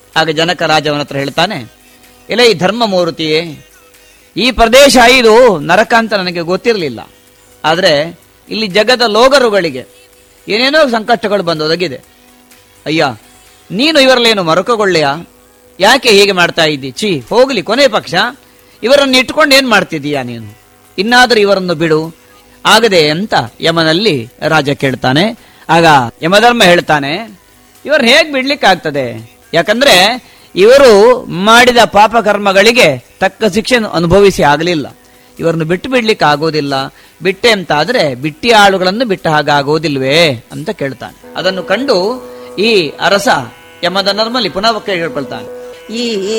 ಆಗ ಜನಕ ರಾಜವನ ಹತ್ರ ಹೇಳ್ತಾನೆ ಇಲ್ಲ ಈ ಧರ್ಮಮೂರ್ತಿಯೇ ಈ ಪ್ರದೇಶ ಇದು ನರಕ ಅಂತ ನನಗೆ ಗೊತ್ತಿರಲಿಲ್ಲ ಆದರೆ ಇಲ್ಲಿ ಜಗದ ಲೋಗರುಗಳಿಗೆ ಏನೇನೋ ಸಂಕಷ್ಟಗಳು ಬಂದೊದಗಿದೆ ಅಯ್ಯ ನೀನು ಇವರಲ್ಲೇನು ಮರಕಗೊಳ್ಳೆಯ ಯಾಕೆ ಹೀಗೆ ಮಾಡ್ತಾ ಇದ್ದಿ ಛೀ ಹೋಗ್ಲಿ ಕೊನೆ ಪಕ್ಷ ಇವರನ್ನು ಇಟ್ಕೊಂಡು ಏನ್ ಮಾಡ್ತಿದ್ದೀಯಾ ನೀನು ಇನ್ನಾದರೂ ಇವರನ್ನು ಬಿಡು ಆಗದೆ ಅಂತ ಯಮನಲ್ಲಿ ರಾಜ ಕೇಳ್ತಾನೆ ಆಗ ಯಮಧರ್ಮ ಹೇಳ್ತಾನೆ ಇವ್ರನ್ನ ಹೇಗ್ ಬಿಡ್ಲಿಕ್ಕೆ ಆಗ್ತದೆ ಯಾಕಂದ್ರೆ ಇವರು ಮಾಡಿದ ಪಾಪ ಕರ್ಮಗಳಿಗೆ ತಕ್ಕ ಶಿಕ್ಷೆ ಅನುಭವಿಸಿ ಆಗಲಿಲ್ಲ ಇವರನ್ನು ಬಿಟ್ಟು ಬಿಡ್ಲಿಕ್ಕೆ ಆಗೋದಿಲ್ಲ ಬಿಟ್ಟೆ ಅಂತ ಆದ್ರೆ ಬಿಟ್ಟಿ ಆಳುಗಳನ್ನು ಬಿಟ್ಟ ಹಾಗಾಗೋದಿಲ್ವೇ ಅಂತ ಕೇಳ್ತಾನೆ ಅದನ್ನು ಕಂಡು ಈ ಅರಸ ಯಮದ ನರ್ಮಲಿ ಪುನಃ ಕೇಳ್ಕೊಳ್ತಾನೆ ಈ